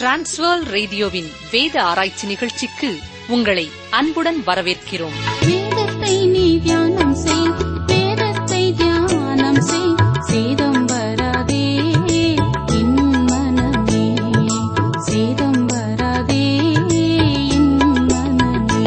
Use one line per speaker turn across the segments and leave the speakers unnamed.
transfer ரேடியோவின் வேத ஆராய்ச்சி நிகழ்ச்சிக்கு உங்களை அன்புடன் வரவேற்கிறோம்
வேதத்தை நீ தியானம் செய் வேதத்தை தியானம் செய் சேதம் வராதே என் மனமே சேதம் வராதே என் மனமே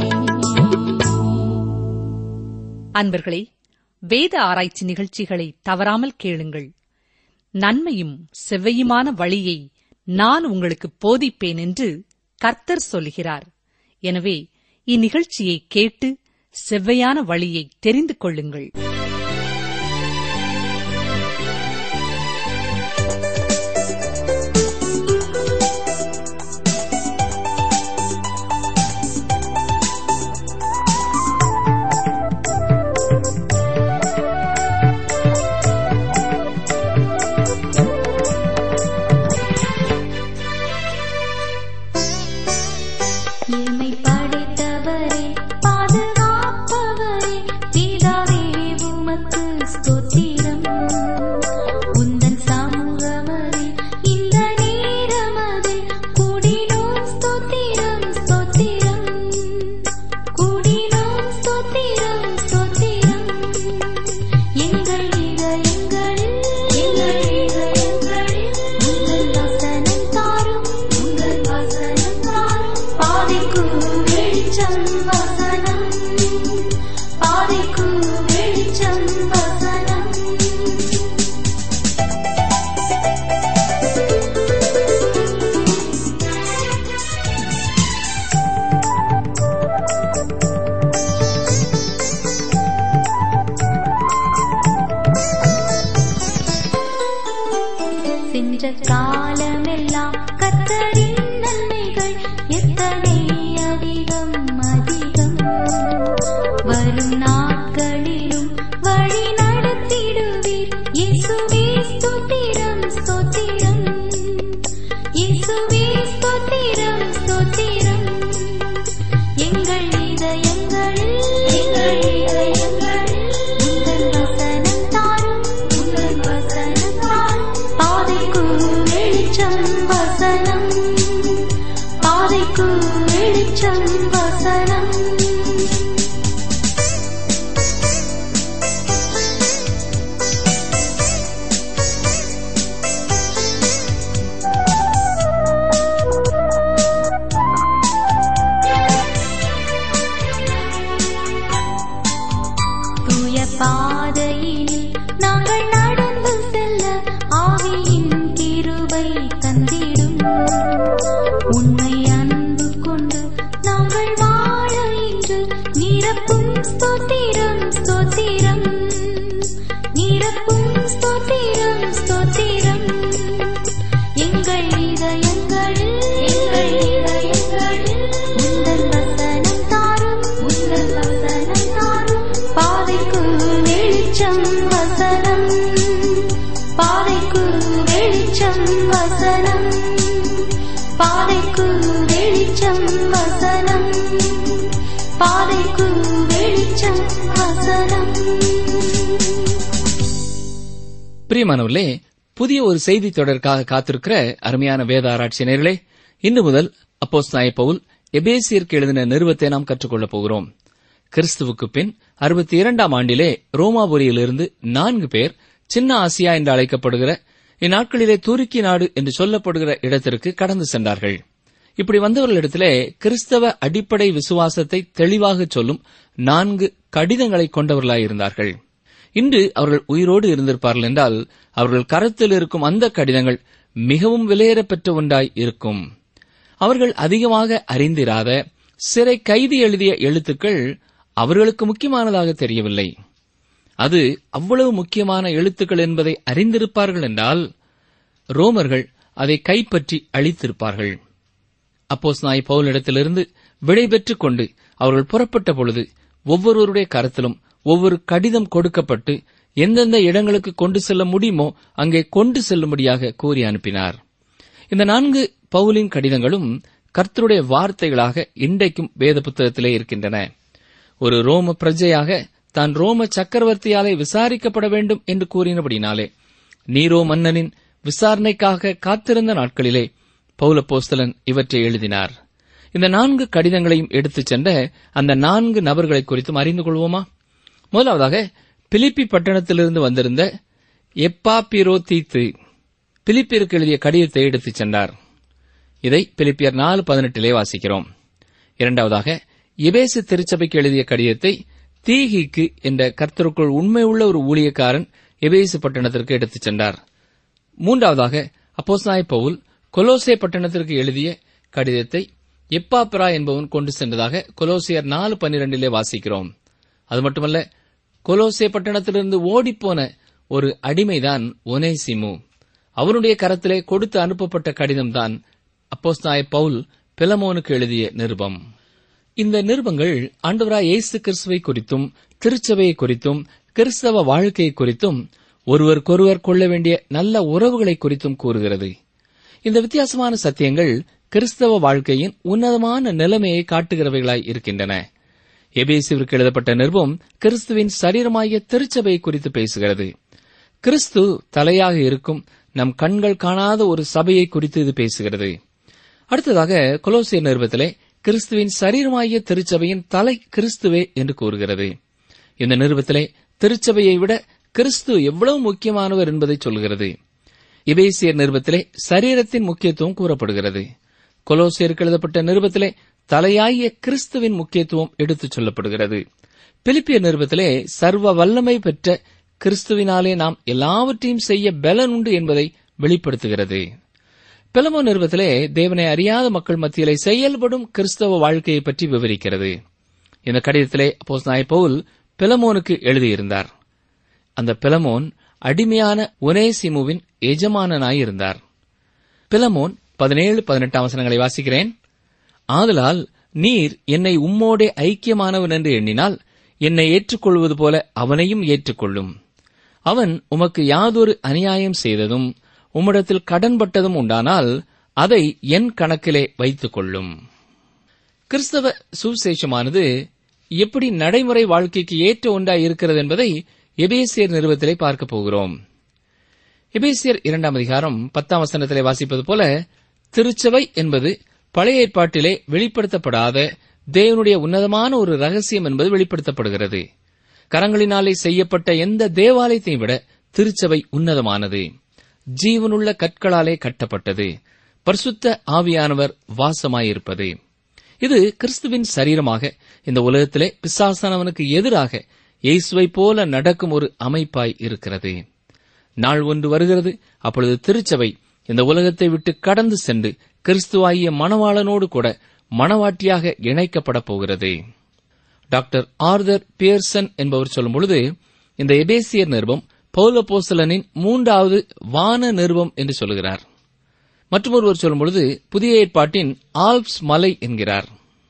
அன்பர்களே வேத ஆராய்ச்சி நிகழ்ச்சிகளை தவறாமல் கேளுங்கள் நன்மையும் செவ்வையுமான வழியை நான் உங்களுக்கு போதிப்பேன் என்று கர்த்தர் சொல்கிறார் எனவே இந்நிகழ்ச்சியை கேட்டு செவ்வையான வழியை தெரிந்து கொள்ளுங்கள்
எம்மை படைத்தவரே பாதுகாப்பவரே பிதாவே உமக்கு ஸ்தோத்திரம் உந்தன் சமூகமதே இந்த நேரமதே கூடினோம் ஸ்தோத்திரம் ஸ்தோத்திரம் கூடினோம் ஸ்தோத்திரம் ஸ்தோத்திரம் எங்கள் இதயங்களில் எங்கள் இதயங்களில் உங்கள் வசனம் தாரும் உங்கள் வசனம் தாரும் பாதைக்கு வெளிச்சம் வசனம் பாதைக்கு வெளிச்சம் வசனம் சென்ற காலமெல்லாம் கத்தரின் நன்மைகள் எத்தனை அதிகம் அதிகம் வரும் நாட்களிலும் வழி நடத்திடுவீர் இயேசுவே ஸ்தோத்திரம் ஸ்தோத்திரம் இயேசுவே ஸ்தோத்திரம் ஸ்தோத்திரம் எங்கள் இதயங்களில் எங்கள் இதயங்களில் உங்கள் வசனம் தாரும் உங்கள் வசனம் தாரும் பாதைக்கு வெளிச்சம் வசனம் பாதைக்கு வெளிச்சம் வசனம் தூய பாதையினில் நாங்கள் நடந்து செல்ல ஆவியின் கிருபை தந்திடும் உண்மை அன்பு கொண்டு நாங்கள் வாழ இன்று நிரப்பும் ஸ்தோத்திரம் ஸ்தோத்திரம் நிரப்பும் ஸ்தோத்திரம் ஸ்தோத்திரம் எங்கள் இதயங்களில் எங்கள் இதயங்களில் உந்தன் வசனம் தாரும் உந்தன் வசனம் தாரும் பாதைக்கு வெளிச்சம் வசனம் பாதைக்கு வெளிச்சம் வசனம் பாதைக்கு வெளிச்சம் வசனம் பாதைக்கு வெளிச்சம் வசனம்
பிரியமானவர்களே புதிய ஒரு செய்தி தொடர்காக காத்திருக்கிற அருமையான வேத ஆராய்ச்சியர்களே இன்று முதல் அப்போஸ் பவுல் எபேசியருக்கு எழுதின நிறுவத்தை நாம் கற்றுக்கொள்ளப் போகிறோம் கிறிஸ்துவுக்கு பின் அறுபத்தி இரண்டாம் ஆண்டிலே ரோமாபுரியிலிருந்து நான்கு பேர் சின்ன ஆசியா என்று அழைக்கப்படுகிற இந்நாட்களிலே துருக்கி நாடு என்று சொல்லப்படுகிற இடத்திற்கு கடந்து சென்றார்கள் இப்படி வந்தவர்களிடத்திலே கிறிஸ்தவ அடிப்படை விசுவாசத்தை தெளிவாக சொல்லும் நான்கு கடிதங்களை கொண்டவர்களாயிருந்தார்கள் இன்று அவர்கள் உயிரோடு இருந்திருப்பார்கள் என்றால் அவர்கள் கரத்தில் இருக்கும் அந்த கடிதங்கள் மிகவும் விலையேறப்பெற்ற ஒன்றாய் இருக்கும் அவர்கள் அதிகமாக அறிந்திராத சிறை கைதி எழுதிய எழுத்துக்கள் அவர்களுக்கு முக்கியமானதாக தெரியவில்லை அது அவ்வளவு முக்கியமான எழுத்துக்கள் என்பதை அறிந்திருப்பார்கள் என்றால் ரோமர்கள் அதை கைப்பற்றி அழித்திருப்பார்கள் அப்போஸ் நாய் பவுலிடத்திலிருந்து விடை பெற்றுக் கொண்டு அவர்கள் புறப்பட்ட பொழுது ஒவ்வொருவருடைய கரத்திலும் ஒவ்வொரு கடிதம் கொடுக்கப்பட்டு எந்தெந்த இடங்களுக்கு கொண்டு செல்ல முடியுமோ அங்கே கொண்டு செல்லும்படியாக கூறி அனுப்பினார் இந்த நான்கு பவுலின் கடிதங்களும் கர்த்தருடைய வார்த்தைகளாக இன்றைக்கும் வேத புத்தகத்திலே இருக்கின்றன ஒரு ரோம பிரஜையாக தான் ரோம சக்கரவர்த்தியாலே விசாரிக்கப்பட வேண்டும் என்று கூறினபடினாலே நீரோ மன்னனின் விசாரணைக்காக காத்திருந்த நாட்களிலே பௌலப்போஸ்தலன் இவற்றை எழுதினார் இந்த நான்கு கடிதங்களையும் எடுத்துச் சென்ற அந்த நான்கு நபர்களை குறித்தும் அறிந்து கொள்வோமா முதலாவதாக பிலிப்பி பட்டணத்திலிருந்து வந்திருந்த எப்பாபிரோதீத்து பிலிப்பிற்கு எழுதிய கடிதத்தை எடுத்துச் சென்றார் இதை பிலிப்பியர் நாலு பதினெட்டிலே வாசிக்கிறோம் இரண்டாவதாக எபேசு திருச்சபைக்கு எழுதிய கடிதத்தை தீகிக்கு என்ற கர்த்தருக்குள் உண்மையுள்ள ஒரு ஊழியக்காரன் எபேசு பட்டணத்திற்கு எடுத்துச் சென்றார் மூன்றாவதாக அப்போஸ்நாய் பவுல் கொலோசே பட்டணத்திற்கு எழுதிய கடிதத்தை எப்பாப்ரா என்பவன் கொண்டு சென்றதாக கொலோசியர் நாலு பன்னிரண்டிலே வாசிக்கிறோம் அது மட்டுமல்ல கொலோசே பட்டணத்திலிருந்து ஓடிப்போன ஒரு அடிமைதான் ஒனேசிமு அவனுடைய கரத்திலே கொடுத்து அனுப்பப்பட்ட கடிதம்தான் அப்போஸ்தாய பவுல் பிலமோனுக்கு எழுதிய நிருபம் இந்த நிருபங்கள் ஆண்டவராய் இயேசு கிறிஸ்துவை குறித்தும் திருச்சபையை குறித்தும் கிறிஸ்தவ வாழ்க்கையை குறித்தும் ஒருவருக்கொருவர் கொள்ள வேண்டிய நல்ல உறவுகளை குறித்தும் கூறுகிறது இந்த வித்தியாசமான சத்தியங்கள் கிறிஸ்தவ வாழ்க்கையின் உன்னதமான நிலைமையை காட்டுகிறவைகளாய் இருக்கின்றன எபேசுவிற்கு எழுதப்பட்ட நிருபம் கிறிஸ்துவின் சரீரமாகிய திருச்சபையை குறித்து பேசுகிறது கிறிஸ்து தலையாக இருக்கும் நம் கண்கள் காணாத ஒரு சபையை குறித்து இது பேசுகிறது அடுத்ததாக கொலோசியர் நிருபத்திலே கிறிஸ்துவின் சரீரமாகிய திருச்சபையின் தலை கிறிஸ்துவே என்று கூறுகிறது இந்த நிருபத்திலே திருச்சபையை விட கிறிஸ்து எவ்வளவு முக்கியமானவர் என்பதை சொல்கிறது இபேசியர் நிருபத்திலே சரீரத்தின் முக்கியத்துவம் கூறப்படுகிறது கொலோசியருக்கு எழுதப்பட்ட நிருபத்திலே தலையாகிய கிறிஸ்துவின் முக்கியத்துவம் எடுத்துச் சொல்லப்படுகிறது பிலிப்பிய நிருபத்திலே சர்வ வல்லமை பெற்ற கிறிஸ்துவினாலே நாம் எல்லாவற்றையும் செய்ய பலன் உண்டு என்பதை வெளிப்படுத்துகிறது பிலமோ நிருபத்திலே தேவனை அறியாத மக்கள் மத்தியிலே செயல்படும் கிறிஸ்தவ வாழ்க்கையை பற்றி விவரிக்கிறது இந்த கடிதத்திலே அப்போஸ் நாய் பவுல் பிலமோனுக்கு எழுதியிருந்தார் அந்த பிலமோன் அடிமையான ஒனேசிமுவின் எஜமானனாயிருந்தார் பிலமோன் பதினேழு பதினெட்டாம் வசனங்களை வாசிக்கிறேன் ஆதலால் நீர் என்னை உம்மோடே ஐக்கியமானவன் என்று எண்ணினால் என்னை ஏற்றுக்கொள்வது போல அவனையும் ஏற்றுக்கொள்ளும் அவன் உமக்கு யாதொரு அநியாயம் செய்ததும் உம்மிடத்தில் கடன்பட்டதும் உண்டானால் அதை என் கணக்கிலே வைத்துக் கொள்ளும் கிறிஸ்தவ சுவிசேஷமானது எப்படி நடைமுறை வாழ்க்கைக்கு ஏற்ற ஒன்றாய் இருக்கிறது என்பதை எபேசியர் நிறுவத்திலே பார்க்கப் போகிறோம் எபேசியர் இரண்டாம் அதிகாரம் பத்தாம் வசனத்திலே வாசிப்பது போல திருச்சபை என்பது பழைய ஏற்பாட்டிலே வெளிப்படுத்தப்படாத தேவனுடைய உன்னதமான ஒரு ரகசியம் என்பது வெளிப்படுத்தப்படுகிறது கரங்களினாலே செய்யப்பட்ட எந்த தேவாலயத்தையும் விட திருச்சபை உன்னதமானது ஜீவனுள்ள கற்களாலே கட்டப்பட்டது பரிசுத்த ஆவியானவர் வாசமாயிருப்பது இது கிறிஸ்துவின் சரீரமாக இந்த உலகத்திலே பிசாசானவனுக்கு எதிராக இயேசுவை போல நடக்கும் ஒரு அமைப்பாய் இருக்கிறது நாள் ஒன்று வருகிறது அப்பொழுது திருச்சபை இந்த உலகத்தை விட்டு கடந்து சென்று கிறிஸ்துவாகிய மணவாளனோடு கூட மணவாட்டியாக இணைக்கப்பட போகிறது டாக்டர் ஆர்தர் பியர்சன் என்பவர் சொல்லும் பொழுது இந்த எபேசியர் நிருபம் பௌலபோசலனின் மூன்றாவது வான நிருபம் என்று சொல்கிறார் மற்றொருவர் சொல்லும் பொழுது புதிய ஏற்பாட்டின் ஆல்ப்ஸ் மலை என்கிறார்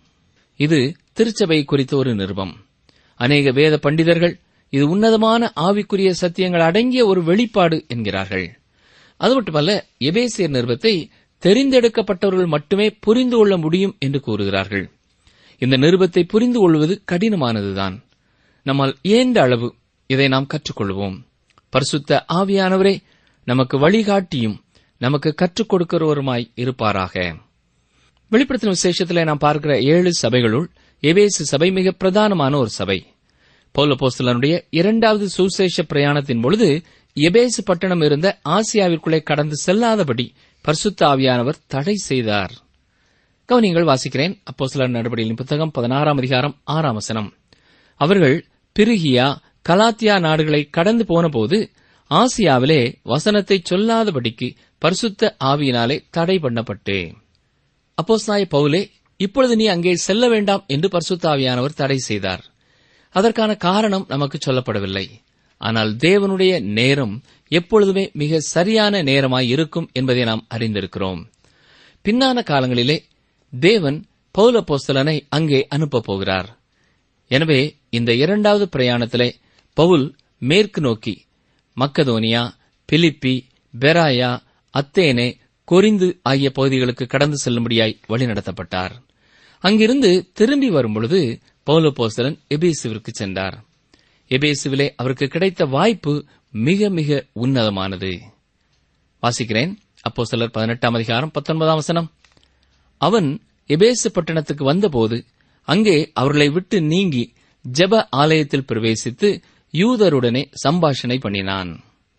இது திருச்சபை குறித்த ஒரு நிருபம் அநேக வேத பண்டிதர்கள் இது உன்னதமான ஆவிக்குரிய சத்தியங்கள் அடங்கிய ஒரு வெளிப்பாடு என்கிறார்கள் அது மட்டுமல்ல எபேசியர் நிருபத்தை தெரிந்தெடுக்கப்பட்டவர்கள் மட்டுமே புரிந்து கொள்ள முடியும் என்று கூறுகிறார்கள் இந்த நிருபத்தை புரிந்து கொள்வது கடினமானதுதான் நம்மால் இயன்ற அளவு இதை நாம் கற்றுக்கொள்வோம் பரிசுத்த ஆவியானவரே நமக்கு வழிகாட்டியும் நமக்கு கற்றுக் கொடுக்கிறவருமாய் இருப்பாராக வெளிப்படுத்தின விசேஷத்திலே நாம் பார்க்கிற ஏழு சபைகளுள் எபேசு சபை மிக பிரதானமான ஒரு சபை பௌலபோஸ்தலனுடைய இரண்டாவது சுசேஷ பிரயாணத்தின் பொழுது எபேசு பட்டணம் இருந்த ஆசியாவிற்குள்ளே கடந்து செல்லாதபடி பரிசுத்த ஆவியானவர் தடை செய்தார் கவனியங்கள் வாசிக்கிறேன் அப்போ சிலர் நடவடிக்கையின் புத்தகம் பதினாறாம் அதிகாரம் ஆறாம் வசனம் அவர்கள் பிரிகியா கலாத்தியா நாடுகளை கடந்து போனபோது ஆசியாவிலே வசனத்தை சொல்லாதபடிக்கு பரிசுத்த ஆவியினாலே தடை பண்ணப்பட்டே அப்போஸ்தாய பவுலே இப்பொழுது நீ அங்கே செல்ல வேண்டாம் என்று பரிசுத்த ஆவியானவர் தடை செய்தார் அதற்கான காரணம் நமக்கு சொல்லப்படவில்லை ஆனால் தேவனுடைய நேரம் எப்பொழுதுமே மிக சரியான நேரமாய் இருக்கும் என்பதை நாம் அறிந்திருக்கிறோம் பின்னான காலங்களிலே தேவன் பௌல போஸ்தலனை அங்கே அனுப்பப் போகிறார் எனவே இந்த இரண்டாவது பிரயாணத்திலே பவுல் மேற்கு நோக்கி மக்கதோனியா பிலிப்பி பெராயா அத்தேனே கொரிந்து ஆகிய பகுதிகளுக்கு கடந்து செல்லும்படியாய் வழிநடத்தப்பட்டார் அங்கிருந்து திரும்பி வரும்பொழுது பௌல போஸ்தலன் எபேசுவிற்கு சென்றார் எபேசுவிலே அவருக்கு கிடைத்த வாய்ப்பு மிக மிக உன்னதமானது வாசிக்கிறேன் அப்போ சிலர் பதினெட்டாம் அதிகாரம் பத்தொன்பதாம் வசனம் அவன் எபேசு பட்டணத்துக்கு வந்தபோது அங்கே அவர்களை விட்டு நீங்கி ஜெப ஆலயத்தில் பிரவேசித்து யூதருடனே சம்பாஷணை பண்ணினான்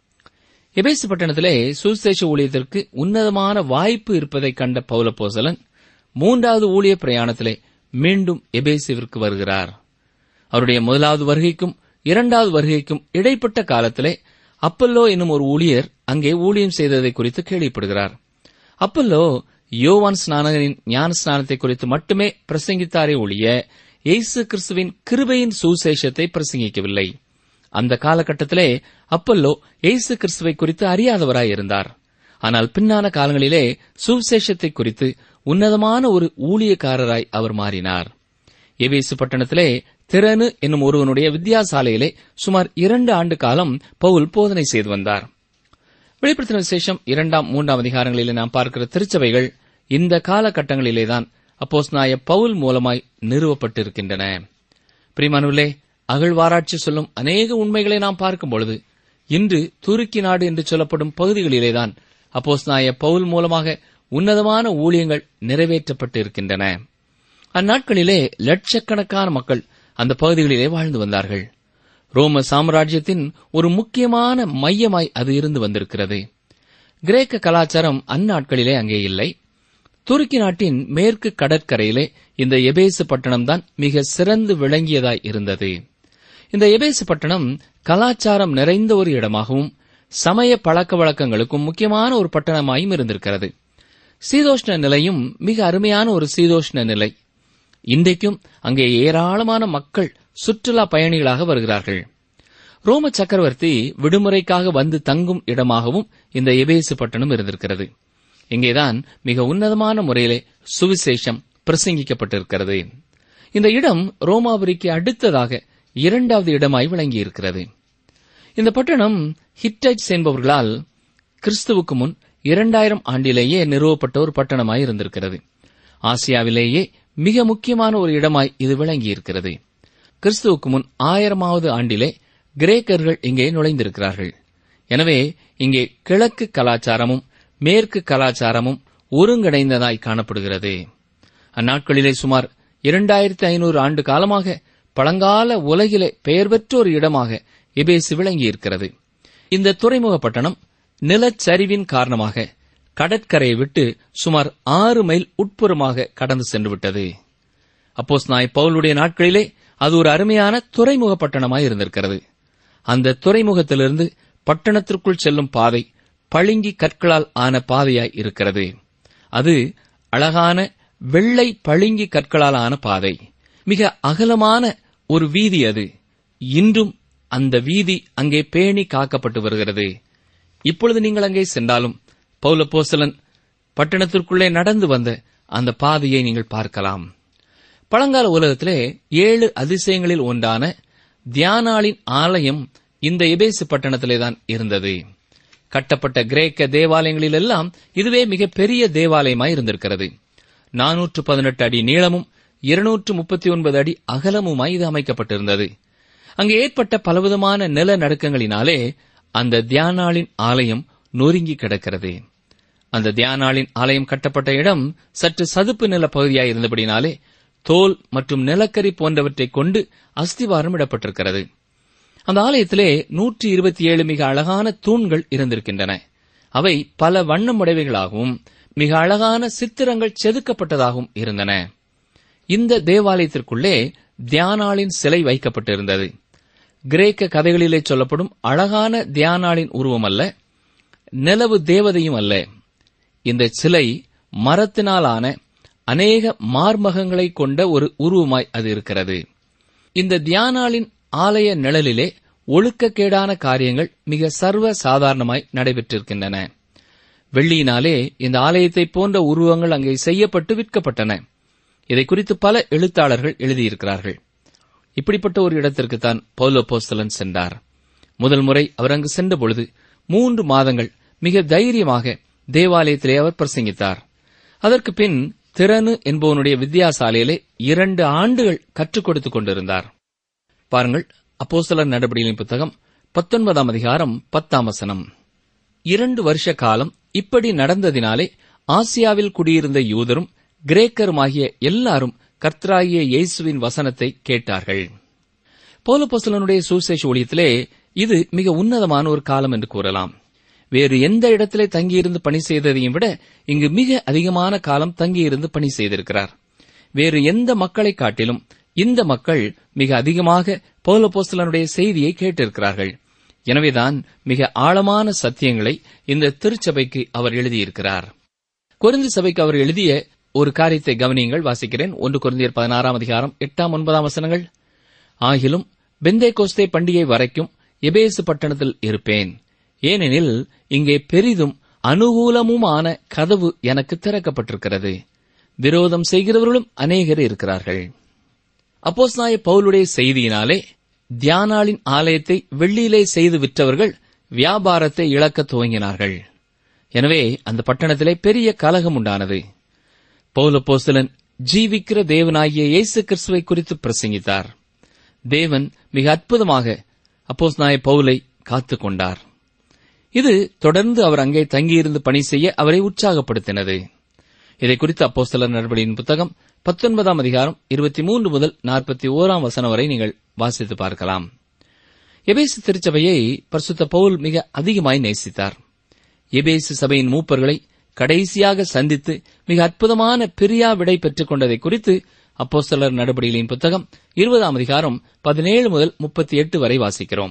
எபேசு பட்டணத்திலே சுசேஷ ஊழியத்திற்கு உன்னதமான வாய்ப்பு இருப்பதைக் கண்ட பௌலப்போசலன் மூன்றாவது ஊழிய பிரயாணத்திலே மீண்டும் எபேசுவிற்கு வருகிறார் அவருடைய முதலாவது வருகைக்கும் இரண்டாவது வருகைக்கும் இடைப்பட்ட காலத்திலே அப்பல்லோ என்னும் ஒரு ஊழியர் அங்கே ஊழியம் செய்ததை குறித்து கேள்விப்படுகிறார் அப்பல்லோ யோவான் ஸ்நானகனின் ஞான ஸ்நானத்தை குறித்து மட்டுமே பிரசங்கித்தாரே ஒழிய இயேசு கிறிஸ்துவின் கிருபையின் சுசேஷத்தை பிரசங்கிக்கவில்லை அந்த காலகட்டத்திலே அப்பல்லோ இயேசு கிறிஸ்துவை குறித்து அறியாதவராய் இருந்தார் ஆனால் பின்னான காலங்களிலே சுவிசேஷத்தை குறித்து உன்னதமான ஒரு ஊழியக்காரராய் அவர் மாறினார் எவேசு பட்டணத்திலே திறனு என்னும் ஒருவனுடைய வித்தியாசாலையிலே சுமார் இரண்டு ஆண்டு காலம் பவுல் போதனை செய்து வந்தார் வெளிப்படுத்தின விசேஷம் இரண்டாம் மூன்றாம் அதிகாரங்களிலே நாம் பார்க்கிற திருச்சபைகள் இந்த காலகட்டங்களிலேதான் அப்போஸ் நாய பவுல் மூலமாய் நிறுவப்பட்டிருக்கின்றன பிரிமானுவிலே அகழ்வாராய்ச்சி சொல்லும் அநேக உண்மைகளை நாம் பார்க்கும் பொழுது இன்று துருக்கி நாடு என்று சொல்லப்படும் பகுதிகளிலேதான் அப்போஸ் நாய பவுல் மூலமாக உன்னதமான ஊழியங்கள் நிறைவேற்றப்பட்டு இருக்கின்றன அந்நாட்களிலே லட்சக்கணக்கான மக்கள் அந்த பகுதிகளிலே வாழ்ந்து வந்தார்கள் ரோம சாம்ராஜ்யத்தின் ஒரு முக்கியமான மையமாய் அது இருந்து வந்திருக்கிறது கிரேக்க கலாச்சாரம் அந்நாட்களிலே அங்கே இல்லை துருக்கி நாட்டின் மேற்கு கடற்கரையிலே இந்த எபேசு பட்டணம்தான் மிக சிறந்து விளங்கியதாய் இருந்தது இந்த எபேசு பட்டணம் கலாச்சாரம் நிறைந்த ஒரு இடமாகவும் சமய பழக்க வழக்கங்களுக்கும் முக்கியமான ஒரு பட்டணமாயும் இருந்திருக்கிறது சீதோஷ்ண நிலையும் மிக அருமையான ஒரு சீதோஷ்ண நிலை இன்றைக்கும் அங்கே ஏராளமான மக்கள் சுற்றுலா பயணிகளாக வருகிறார்கள் ரோம சக்கரவர்த்தி விடுமுறைக்காக வந்து தங்கும் இடமாகவும் இந்த எபேசு பட்டணம் இருந்திருக்கிறது இங்கேதான் மிக உன்னதமான முறையிலே சுவிசேஷம் பிரசங்கிக்கப்பட்டிருக்கிறது இந்த இடம் ரோமாபுரிக்கு அடுத்ததாக இரண்டாவது இடமாய் விளங்கியிருக்கிறது இந்த பட்டணம் ஹிட்டைட்ஸ் என்பவர்களால் கிறிஸ்துவுக்கு முன் இரண்டாயிரம் ஆண்டிலேயே நிறுவப்பட்ட ஒரு பட்டணமாய் இருந்திருக்கிறது ஆசியாவிலேயே மிக முக்கியமான ஒரு இடமாய் இது விளங்கியிருக்கிறது கிறிஸ்துவுக்கு முன் ஆயிரமாவது ஆண்டிலே கிரேக்கர்கள் இங்கே நுழைந்திருக்கிறார்கள் எனவே இங்கே கிழக்கு கலாச்சாரமும் மேற்கு கலாச்சாரமும் ஒருங்கிணைந்ததாய் காணப்படுகிறது அந்நாட்களிலே சுமார் இரண்டாயிரத்தி ஐநூறு ஆண்டு காலமாக பழங்கால உலகிலே பெயர் பெற்ற ஒரு இடமாக எபேசு விளங்கியிருக்கிறது இந்த துறைமுக பட்டணம் நிலச்சரிவின் காரணமாக கடற்கரையை விட்டு சுமார் ஆறு மைல் உட்புறமாக கடந்து சென்று விட்டது அப்போஸ் நாய் பவுலுடைய நாட்களிலே அது ஒரு அருமையான துறைமுக பட்டணமாய் இருந்திருக்கிறது அந்த துறைமுகத்திலிருந்து பட்டணத்திற்குள் செல்லும் பாதை பளிங்கி கற்களால் ஆன பாதையாய் இருக்கிறது அது அழகான வெள்ளை பளிங்கி கற்களால் ஆன பாதை மிக அகலமான ஒரு வீதி அது இன்றும் அந்த வீதி அங்கே பேணி காக்கப்பட்டு வருகிறது இப்பொழுது நீங்கள் அங்கே சென்றாலும் பௌலப்போசலன் பட்டணத்திற்குள்ளே நடந்து வந்த அந்த பாதையை நீங்கள் பார்க்கலாம் பழங்கால உலகத்திலே ஏழு அதிசயங்களில் ஒன்றான தியானாளின் ஆலயம் இந்த எபேசு பட்டணத்திலேதான் இருந்தது கட்டப்பட்ட கிரேக்க தேவாலயங்களிலெல்லாம் இதுவே மிக பெரிய தேவாலயமாய் இருந்திருக்கிறது நானூற்று பதினெட்டு அடி நீளமும் இருநூற்று முப்பத்தி ஒன்பது அடி அகலமுமாய் இது அமைக்கப்பட்டிருந்தது அங்கே ஏற்பட்ட பலவிதமான நிலநடுக்கங்களினாலே அந்த தியானாளின் ஆலயம் நொறுங்கி கிடக்கிறது அந்த தியானாளின் ஆலயம் கட்டப்பட்ட இடம் சற்று சதுப்பு நில பகுதியாய் இருந்தபடினாலே தோல் மற்றும் நிலக்கரி போன்றவற்றைக் கொண்டு அஸ்திவாரம் இடப்பட்டிருக்கிறது அந்த ஆலயத்திலே நூற்றி இருபத்தி ஏழு மிக அழகான தூண்கள் இருந்திருக்கின்றன அவை பல வண்ணமுடைவைகளாகவும் மிக அழகான சித்திரங்கள் செதுக்கப்பட்டதாகவும் இருந்தன இந்த தேவாலயத்திற்குள்ளே தியானாளின் சிலை வைக்கப்பட்டிருந்தது கிரேக்க கதைகளிலே சொல்லப்படும் அழகான தியானாளின் உருவம் அல்ல நிலவு தேவதையும் அல்ல இந்த சிலை மரத்தினாலான அநேக மார்மகங்களை கொண்ட ஒரு உருவமாய் அது இருக்கிறது இந்த தியானாளின் ஆலய நிழலிலே ஒழுக்கக்கேடான காரியங்கள் மிக சர்வ சாதாரணமாய் நடைபெற்றிருக்கின்றன வெள்ளியினாலே இந்த ஆலயத்தை போன்ற உருவங்கள் அங்கே செய்யப்பட்டு விற்கப்பட்டன இதை குறித்து பல எழுத்தாளர்கள் எழுதியிருக்கிறார்கள் இப்படிப்பட்ட ஒரு இடத்திற்குத்தான் பௌலோ போஸ்தலன் சென்றார் முதல் முறை அவர் அங்கு சென்ற பொழுது மூன்று மாதங்கள் மிக தைரியமாக தேவாலயத்திலே அவர் பிரசங்கித்தார் அதற்கு பின் திறனு என்பவனுடைய வித்தியாசாலையிலே இரண்டு ஆண்டுகள் கற்றுக் கொடுத்துக் கொண்டிருந்தார் பாருங்கள் அப்போஸ்தலர் நடபடிகளின் புத்தகம் பத்தொன்பதாம் அதிகாரம் பத்தாம் வசனம் இரண்டு வருஷ காலம் இப்படி நடந்ததினாலே ஆசியாவில் குடியிருந்த யூதரும் கிரேக்கருமாகிய எல்லாரும் கர்த்தராகிய இயேசுவின் வசனத்தை கேட்டார்கள் பௌலப்போஸ்தலனுடைய சுசேஷ ஊழியத்திலே இது மிக உன்னதமான ஒரு காலம் என்று கூறலாம் வேறு எந்த இடத்திலே தங்கியிருந்து பணி செய்ததையும் விட இங்கு மிக அதிகமான காலம் தங்கியிருந்து பணி செய்திருக்கிறார் வேறு எந்த மக்களை காட்டிலும் இந்த மக்கள் மிக அதிகமாக பௌலப்போஸ்தலனுடைய செய்தியை கேட்டிருக்கிறார்கள் எனவேதான் மிக ஆழமான சத்தியங்களை இந்த திருச்சபைக்கு அவர் எழுதியிருக்கிறார் கொரிந்து சபைக்கு அவர் எழுதிய ஒரு காரியத்தை கவனியுங்கள் வாசிக்கிறேன் ஒன்று கொரிந்தியர் பதினாறாம் அதிகாரம் எட்டாம் ஒன்பதாம் வசனங்கள் ஆகிலும் பெந்தே கோஸ்தே பண்டிகை வரைக்கும் எபேசு பட்டணத்தில் இருப்பேன் ஏனெனில் இங்கே பெரிதும் அனுகூலமுமான கதவு எனக்கு திறக்கப்பட்டிருக்கிறது விரோதம் செய்கிறவர்களும் அநேகர் இருக்கிறார்கள் அப்போஸ்நாய பவுலுடைய செய்தியினாலே தியானாளின் ஆலயத்தை வெள்ளியிலே செய்து விற்றவர்கள் வியாபாரத்தை இழக்கத் துவங்கினார்கள் எனவே அந்த பட்டணத்திலே பெரிய கலகம் உண்டானது பௌலப்போஸ்தலன் ஜீவிக்கிற தேவனாகிய இயேசு கிறிஸ்துவை குறித்து பிரசங்கித்தார் தேவன் மிக அற்புதமாக அப்போஸ்நாய பவுலை காத்துக் கொண்டார் இது தொடர்ந்து அவர் அங்கே தங்கியிருந்து பணி செய்ய அவரை உற்சாகப்படுத்தினது இதை குறித்து அப்போஸ்தலர் நடவடிக்கையின் புத்தகம் பத்தொன்பதாம் அதிகாரம் இருபத்தி மூன்று முதல் நாற்பத்தி ஓராம் வசனம் வரை நீங்கள் வாசித்து பார்க்கலாம் எபேசு திருச்சபையை பரிசுத்த பவுல் மிக அதிகமாய் நேசித்தார் எபேசு சபையின் மூப்பர்களை கடைசியாக சந்தித்து மிக அற்புதமான பிரியா விடை பெற்றுக் கொண்டதை குறித்து அப்போஸ்தலர் நடவடிக்கையின் புத்தகம் இருபதாம் அதிகாரம் பதினேழு முதல் முப்பத்தி எட்டு வரை வாசிக்கிறோம்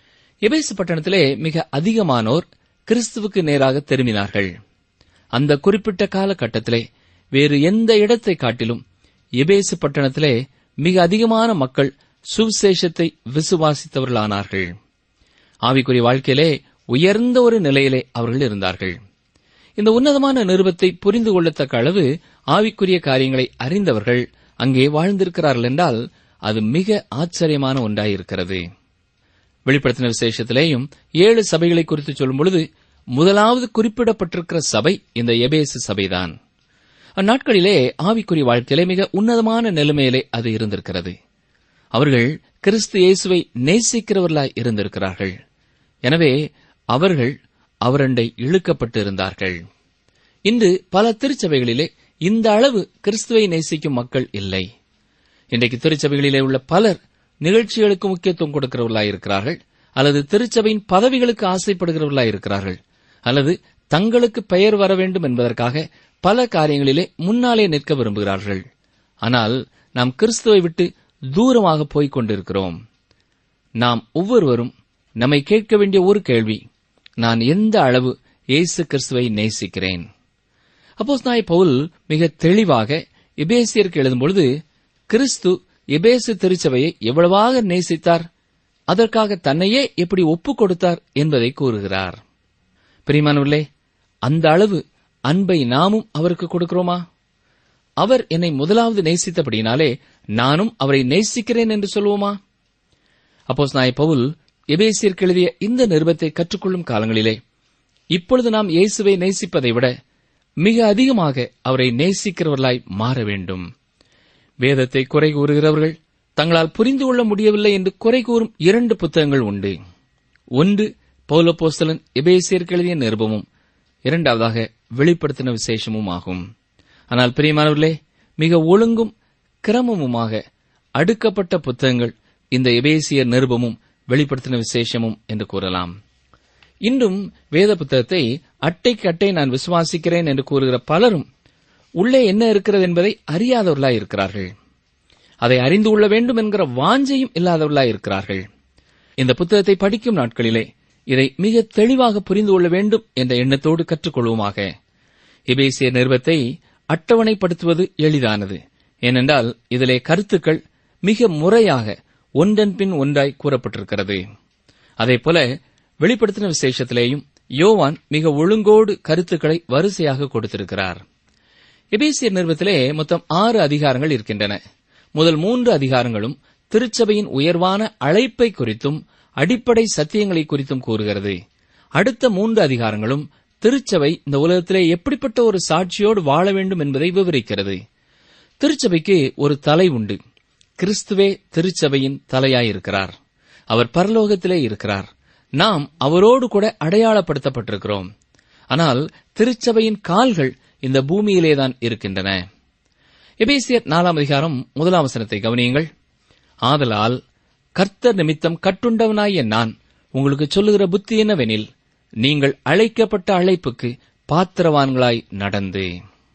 எபேசு பட்டணத்திலே மிக அதிகமானோர் கிறிஸ்துவுக்கு நேராக திரும்பினார்கள் அந்த குறிப்பிட்ட காலகட்டத்திலே வேறு எந்த இடத்தை காட்டிலும் எபேசு பட்டணத்திலே மிக அதிகமான மக்கள் சுவிசேஷத்தை விசுவாசித்தவர்களானார்கள் ஆவிக்குரிய வாழ்க்கையிலே உயர்ந்த ஒரு நிலையிலே அவர்கள் இருந்தார்கள் இந்த உன்னதமான நிருபத்தை புரிந்து கொள்ளத்தக்க அளவு ஆவிக்குரிய காரியங்களை அறிந்தவர்கள் அங்கே வாழ்ந்திருக்கிறார்கள் என்றால் அது மிக ஆச்சரியமான ஒன்றாயிருக்கிறது வெளிப்படுத்தின விசேஷத்திலேயும் ஏழு சபைகளை குறித்து சொல்லும் பொழுது முதலாவது குறிப்பிடப்பட்டிருக்கிற சபை இந்த எபேசு சபைதான் அந்நாட்களிலே ஆவிக்குரிய வாழ்க்கையிலே மிக உன்னதமான நிலைமையிலே அது இருந்திருக்கிறது அவர்கள் கிறிஸ்து இயேசுவை நேசிக்கிறவர்களாய் இருந்திருக்கிறார்கள் எனவே அவர்கள் அவரண்டை இழுக்கப்பட்டு இருந்தார்கள் இன்று பல திருச்சபைகளிலே இந்த அளவு கிறிஸ்துவை நேசிக்கும் மக்கள் இல்லை இன்றைக்கு திருச்சபைகளிலே உள்ள பலர் நிகழ்ச்சிகளுக்கு முக்கியத்துவம் கொடுக்கிறவர்களாய் இருக்கிறார்கள் அல்லது திருச்சபையின் பதவிகளுக்கு ஆசைப்படுகிறவர்களாய் இருக்கிறார்கள் அல்லது தங்களுக்கு பெயர் வர வேண்டும் என்பதற்காக பல காரியங்களிலே முன்னாலே நிற்க விரும்புகிறார்கள் ஆனால் நாம் கிறிஸ்துவை விட்டு தூரமாக போய்க் கொண்டிருக்கிறோம் நாம் ஒவ்வொருவரும் நம்மை கேட்க வேண்டிய ஒரு கேள்வி நான் எந்த அளவு இயேசு கிறிஸ்துவை நேசிக்கிறேன் அப்போஸ் நாய் பவுல் மிக தெளிவாக எபேசியருக்கு எழுதும்பொழுது கிறிஸ்து எபேசு திருச்சபையை எவ்வளவாக நேசித்தார் அதற்காக தன்னையே எப்படி ஒப்புக் கொடுத்தார் என்பதை கூறுகிறார் பிரிமானவர்களே அந்த அளவு அன்பை நாமும் அவருக்கு கொடுக்கிறோமா அவர் என்னை முதலாவது நேசித்தபடியினாலே நானும் அவரை நேசிக்கிறேன் என்று சொல்வோமா அப்போஸ் நாய் பவுல் எபேசியருக்கு எழுதிய இந்த நிருபத்தை கற்றுக்கொள்ளும் காலங்களிலே இப்பொழுது நாம் இயேசுவை நேசிப்பதை விட மிக அதிகமாக அவரை நேசிக்கிறவர்களாய் மாற வேண்டும் வேதத்தை குறை கூறுகிறவர்கள் தங்களால் புரிந்து கொள்ள முடியவில்லை என்று குறை கூறும் இரண்டு புத்தகங்கள் உண்டு ஒன்று பௌலப்போஸ்தலன் எபேசியருக்கு எழுதிய நிருபமும் இரண்டாவதாக வெளிப்படுத்தின விசேஷமும் ஆகும் ஆனால் பிரியமானவர்களே மிக ஒழுங்கும் கிரமமுமாக அடுக்கப்பட்ட புத்தகங்கள் இந்த எபேசியர் நிருபமும் வெளிப்படுத்தின விசேஷமும் என்று கூறலாம் இன்றும் வேத புத்தகத்தை அட்டைக்கு அட்டை நான் விசுவாசிக்கிறேன் என்று கூறுகிற பலரும் உள்ளே என்ன இருக்கிறது என்பதை அறியாதவர்களாய் இருக்கிறார்கள் அதை அறிந்து கொள்ள வேண்டும் என்கிற வாஞ்சையும் இல்லாதவர்களாய் இருக்கிறார்கள் இந்த புத்தகத்தை படிக்கும் நாட்களிலே இதை மிக தெளிவாக புரிந்து கொள்ள வேண்டும் என்ற எண்ணத்தோடு கற்றுக்கொள்வோமாக எபேசிய நிறுவத்தை அட்டவணைப்படுத்துவது எளிதானது ஏனென்றால் இதிலே கருத்துக்கள் மிக முறையாக ஒன்றன் பின் ஒன்றாய் கூறப்பட்டிருக்கிறது அதேபோல வெளிப்படுத்தின விசேஷத்திலேயும் யோவான் மிக ஒழுங்கோடு கருத்துக்களை வரிசையாக கொடுத்திருக்கிறார் எபேசியர் நிறுவத்திலே மொத்தம் ஆறு அதிகாரங்கள் இருக்கின்றன முதல் மூன்று அதிகாரங்களும் திருச்சபையின் உயர்வான அழைப்பை குறித்தும் அடிப்படை சத்தியங்களை குறித்தும் கூறுகிறது அடுத்த மூன்று அதிகாரங்களும் திருச்சபை இந்த உலகத்திலே எப்படிப்பட்ட ஒரு சாட்சியோடு வாழ வேண்டும் என்பதை விவரிக்கிறது திருச்சபைக்கு ஒரு தலை உண்டு கிறிஸ்துவே திருச்சபையின் தலையாயிருக்கிறார் அவர் பரலோகத்திலே இருக்கிறார் நாம் அவரோடு கூட அடையாளப்படுத்தப்பட்டிருக்கிறோம் ஆனால் திருச்சபையின் கால்கள் இந்த பூமியிலேதான் இருக்கின்றன எபேசியர் நாலாம் அதிகாரம் முதலாம் வசனத்தை கவனியுங்கள் ஆதலால் கர்த்தர் நிமித்தம் கட்டுண்டவனாகிய நான் உங்களுக்கு சொல்லுகிற புத்தி என்னவெனில் நீங்கள் அழைக்கப்பட்ட அழைப்புக்கு பாத்திரவான்களாய் நடந்து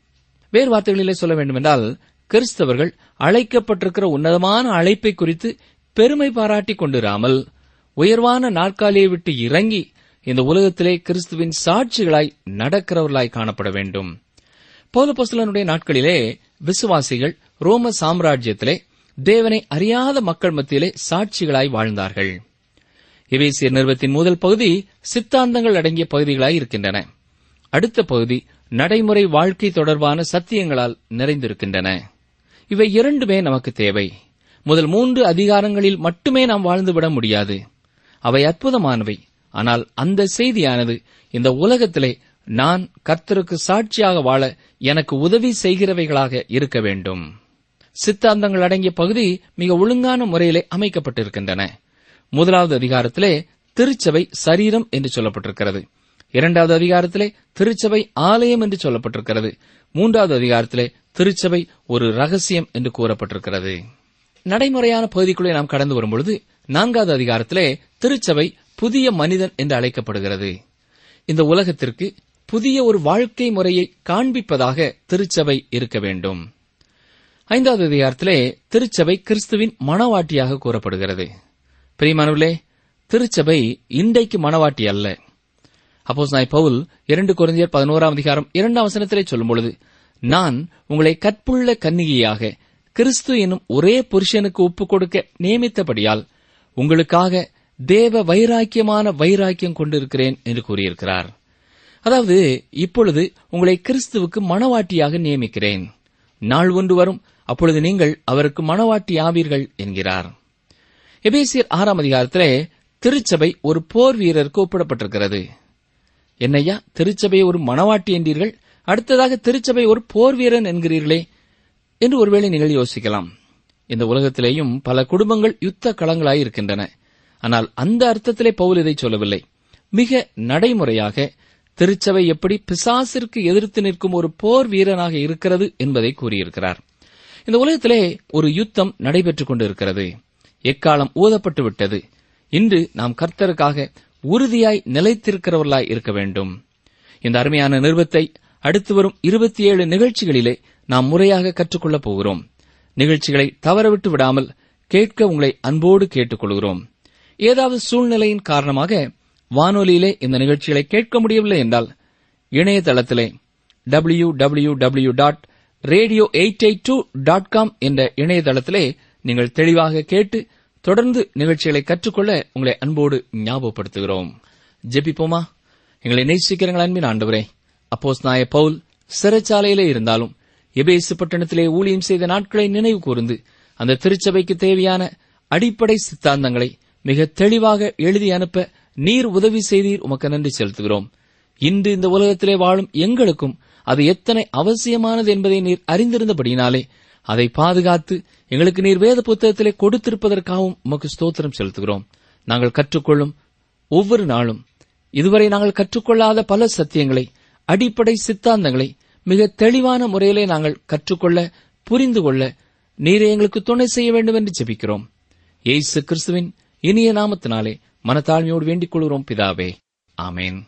வேறு வார்த்தைகளிலே சொல்ல வேண்டுமென்றால் கிறிஸ்தவர்கள் அழைக்கப்பட்டிருக்கிற உன்னதமான அழைப்பை குறித்து பெருமை பாராட்டிக் கொண்டிராமல் உயர்வான நாற்காலியை விட்டு இறங்கி இந்த உலகத்திலே கிறிஸ்துவின் சாட்சிகளாய் நடக்கிறவர்களாய் காணப்பட வேண்டும் பௌலபோஸ்தலனுடைய நாட்களிலே விசுவாசிகள் ரோம சாம்ராஜ்யத்திலே தேவனை அறியாத மக்கள் மத்தியிலே சாட்சிகளாய் வாழ்ந்தார்கள் எபேசியர் நிறுவத்தின் முதல் பகுதி சித்தாந்தங்கள் அடங்கிய பகுதிகளாய் இருக்கின்றன அடுத்த பகுதி நடைமுறை வாழ்க்கை தொடர்பான சத்தியங்களால் நிறைந்திருக்கின்றன இவை இரண்டுமே நமக்கு தேவை முதல் மூன்று அதிகாரங்களில் மட்டுமே நாம் வாழ்ந்துவிட முடியாது அவை அற்புதமானவை ஆனால் அந்த செய்தியானது இந்த உலகத்திலே நான் கர்த்தருக்கு சாட்சியாக வாழ எனக்கு உதவி செய்கிறவைகளாக இருக்க வேண்டும் சித்தாந்தங்கள் அடங்கிய பகுதி மிக ஒழுங்கான முறையிலே அமைக்கப்பட்டிருக்கின்றன முதலாவது அதிகாரத்திலே திருச்சபை சரீரம் என்று சொல்லப்பட்டிருக்கிறது இரண்டாவது அதிகாரத்திலே திருச்சபை ஆலயம் என்று சொல்லப்பட்டிருக்கிறது மூன்றாவது அதிகாரத்திலே திருச்சபை ஒரு ரகசியம் என்று கூறப்பட்டிருக்கிறது நடைமுறையான பகுதிக்குள்ளே நாம் கடந்து வரும்பொழுது நான்காவது அதிகாரத்திலே திருச்சபை புதிய மனிதன் என்று அழைக்கப்படுகிறது இந்த உலகத்திற்கு புதிய ஒரு வாழ்க்கை முறையை காண்பிப்பதாக திருச்சபை இருக்க வேண்டும் ஐந்தாவது அதிகாரத்திலே திருச்சபை கிறிஸ்துவின் மணவாட்டியாக கூறப்படுகிறது பிரியமானவர்களே திருச்சபை இன்றைக்கு மணவாட்டி அல்ல அப்போஸ் நாய் பவுல் இரண்டு குறைந்தியர் பதினோராம் அதிகாரம் இரண்டாம் வசனத்திலே சொல்லும் பொழுது நான் உங்களை கற்புள்ள கன்னிகையாக கிறிஸ்து என்னும் ஒரே புருஷனுக்கு ஒப்புக் கொடுக்க நியமித்தபடியால் உங்களுக்காக தேவ வைராக்கியமான வைராக்கியம் கொண்டிருக்கிறேன் என்று கூறியிருக்கிறார் அதாவது இப்பொழுது உங்களை கிறிஸ்துவுக்கு மணவாட்டியாக நியமிக்கிறேன் நாள் ஒன்று வரும் அப்பொழுது நீங்கள் அவருக்கு மணவாட்டி ஆவீர்கள் என்கிறார் எபேசியர் ஆறாம் அதிகாரத்திலே திருச்சபை ஒரு போர் வீரருக்கு ஒப்பிடப்பட்டிருக்கிறது என்னையா திருச்சபை ஒரு மணவாட்டி என்றீர்கள் அடுத்ததாக திருச்சபை ஒரு போர் வீரன் என்கிறீர்களே என்று ஒருவேளை நீங்கள் யோசிக்கலாம் இந்த உலகத்திலேயும் பல குடும்பங்கள் யுத்த களங்களாய் இருக்கின்றன ஆனால் அந்த அர்த்தத்திலே பவுல் இதை சொல்லவில்லை மிக நடைமுறையாக திருச்சபை எப்படி பிசாசிற்கு எதிர்த்து நிற்கும் ஒரு போர் வீரனாக இருக்கிறது என்பதை கூறியிருக்கிறார் இந்த உலகத்திலே ஒரு யுத்தம் நடைபெற்றுக் கொண்டிருக்கிறது எக்காலம் ஊதப்பட்டு விட்டது இன்று நாம் கர்த்தருக்காக உறுதியாய் நிலைத்திருக்கிறவர்களாய் இருக்க வேண்டும் இந்த அருமையான நிறுவத்தை அடுத்து வரும் இருபத்தி ஏழு நிகழ்ச்சிகளிலே நாம் முறையாக கற்றுக்கொள்ளப் போகிறோம் நிகழ்ச்சிகளை தவறவிட்டு விடாமல் கேட்க உங்களை அன்போடு கேட்டுக்கொள்கிறோம் ஏதாவது சூழ்நிலையின் காரணமாக வானொலியிலே இந்த நிகழ்ச்சிகளை கேட்க முடியவில்லை என்றால் இணையதளத்திலே W W W dot radio eight eight two dot com என்ற இணையதளத்திலே நீங்கள் தெளிவாக கேட்டு தொடர்ந்து நிகழ்ச்சிகளை கற்றுக்கொள்ள உங்களை அன்போடு ஞாபகப்படுத்துகிறோம் ஜெபிப்போமா எங்களை நேசிக்கிறங்கள் அன்பின் ஆண்டவரே அப்போஸ் நாய பவுல் சிறைச்சாலையிலே இருந்தாலும் எபேசு பட்டணத்திலே ஊழியம் செய்த நாட்களை நினைவு கூர்ந்து அந்த திருச்சபைக்கு தேவையான அடிப்படை சித்தாந்தங்களை மிக தெளிவாக எழுதி அனுப்ப நீர் உதவி செய்தீர் உமக்கு நன்றி செலுத்துகிறோம் இன்று இந்த உலகத்திலே வாழும் எங்களுக்கும் அது எத்தனை அவசியமானது என்பதை நீர் அறிந்திருந்தபடியினாலே அதை பாதுகாத்து எங்களுக்கு நீர் வேத புத்தகத்திலே கொடுத்திருப்பதற்காகவும் உமக்கு ஸ்தோத்திரம் செலுத்துகிறோம் நாங்கள் கற்றுக்கொள்ளும் ஒவ்வொரு நாளும் இதுவரை நாங்கள் கற்றுக்கொள்ளாத பல சத்தியங்களை அடிப்படை சித்தாந்தங்களை மிக தெளிவான முறையிலே நாங்கள் கற்றுக்கொள்ள புரிந்து கொள்ள நீரே எங்களுக்கு துணை செய்ய வேண்டும் என்று ஜெபிக்கிறோம் இயேசு கிறிஸ்துவின் இனிய நாமத்தினாலே மனத்தாழ்மையோடு வேண்டிக் கொள்கிறோம் பிதாவே ஆமேன்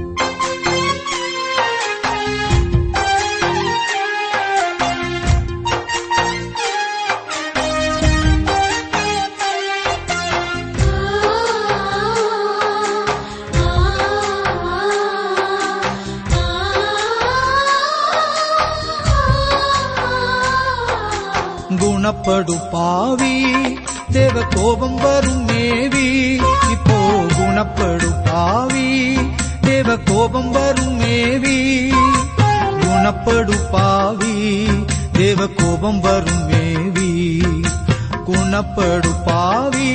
குணப்படு பாவி தேவ கோபம் வரும் மேவி இப்போ குணப்படு பாவி தேவ கோபம் வரும் மேவி குணப்படு பாவி தேவ கோபம் வரும் மேவி குணப்படு பாவி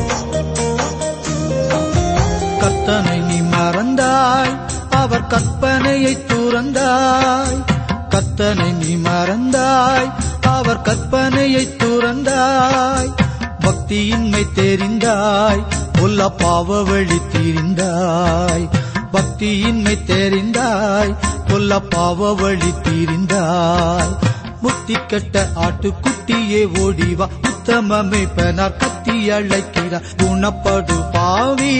கர்த்தனை நீ மறந்தாய் அவர் கற்பனை தகப்பனை நீ மறந்தாய் அவர் கற்பனையை துறந்தாய் பக்தியின்மை தெரிந்தாய் உள்ள பாவ வழி தீரிந்தாய் பக்தியின்மை தெரிந்தாய் உள்ள பாவ வழி தீரிந்தாய் முத்தி கெட்ட ஆட்டுக்குட்டியே ஓடிவா உத்தமமே பெனார் கத்தி அழைக்கிறார் குணப்படு பாவி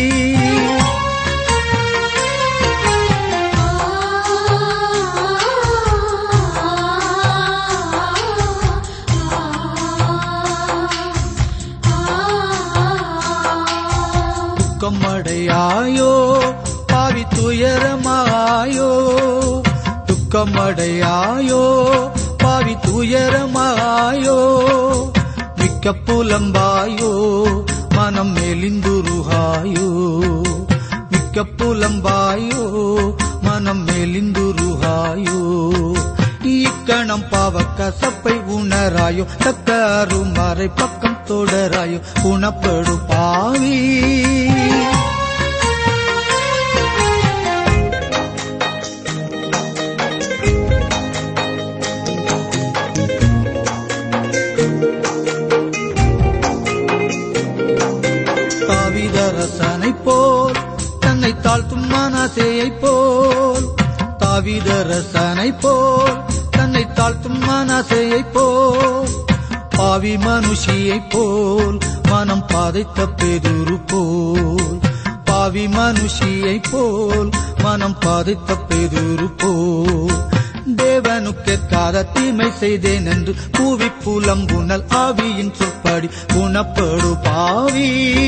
துக்கமடையாயோ பாவி துயரமாயோ துக்கமடையாயோ பாவி துயரமாயோ மிக்க புலம்பாயோ மனம் மெலிந்துருகாயோ மிக்க புலம்பாயோ மனம் மெலிந்துருகாயோ இக்கணம் பாவ கசப்பை உணராயோ தக்க அருமறை பக்கம் தொடராயோ குணப்படு பாவி தாவிதரசனை போல் தன்னை தாழ்த்தும் மனசேயை போல் தாவிதரசனை போல் தன்னை தாழ்த்தும் மனசேயை போல் பாவி மனுஷியை போல் மனம் பாதைத்த பெருரு போல் பாவி மனுஷியை போல் மனம் பாதைத்த பெருரு போல் தேவனுக்கேற்காத தீமை செய்தேன் என்று கூவி புலம்புனல் ஆவியின் சொற்படி குணப்படு பாவி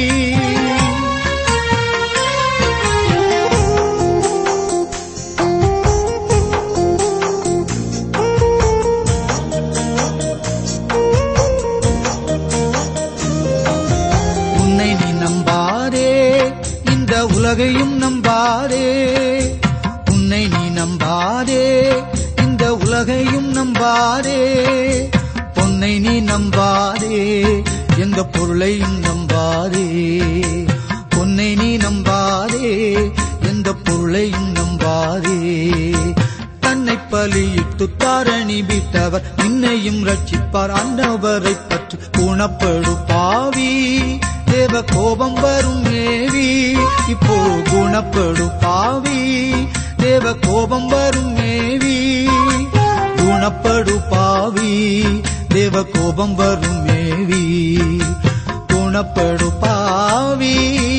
உன்னை நீ நம்பாதே இந்த உலகையும் நம்பாதே உன்னை நீ நம்பாதே இந்த உலகையும் நம்பாதே பொன்னை நீ நம்பாதே எந்த பொருளையும் நம்பாதே பொன்னை நீ நம்பாதே எந்த பொருளையும் நம்பாதே தன்னை பலியிட்டு தாரணி விட்டவர் நின்னையும் ரட்சிப்பார் ஆண்டவரை பற்றி குணப்படு பாவி தேவ கோபம் வரும் மேவி இப்போ குணப்படு பாவி தேவ கோபம் வரும் மேவி குணப்படு பாவி தேவ கோபம் வரும் மேவி குணப்படு பாவி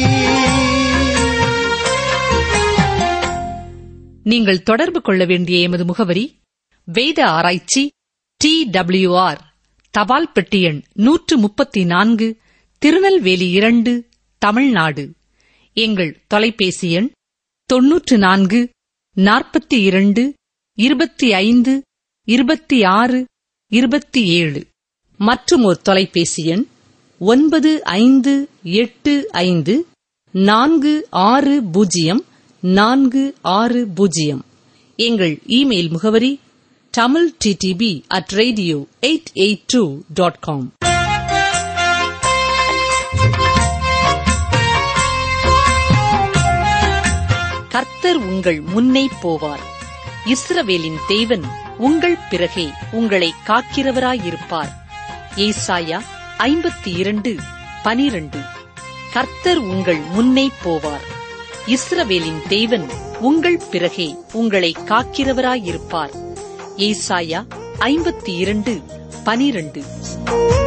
நீங்கள் தொடர்பு கொள்ள வேண்டிய எமது முகவரி வேத ஆராய்ச்சி டி டபிள்யூஆர் தபால் பெட்டி எண் நூற்று முப்பத்தி நான்கு திருநெல்வேலி இரண்டு தமிழ்நாடு எங்கள் தொலைபேசி எண் தொன்னூற்று நான்கு நாற்பத்தி இரண்டு இருபத்தி ஐந்து இருபத்தி ஆறு இருபத்தி ஏழு மற்றும் ஒரு தொலைபேசி எண் ஒன்பது ஐந்து எட்டு ஐந்து நான்கு ஆறு பூஜ்ஜியம் நான்கு ஆறு பூஜ்ஜியம் எங்கள் இமெயில் முகவரி Tamil T D P at radio eight eight two dot com கர்த்தர் உங்கள் முன்னே போவார் இஸ்ரவேலின் தேவன் உங்கள் பிறகே உங்களை காக்கிறவராயிருப்பார் ஏசாயா ஐம்பத்தி இரண்டு பனிரண்டு கர்த்தர் உங்கள் முன்னே போவார் இஸ்ரவேலின் தேவன் உங்கள் பிறகே உங்களை காக்கிறவராயிருப்பார் ஏசாயா ஐம்பத்தி இரண்டு பனிரண்டு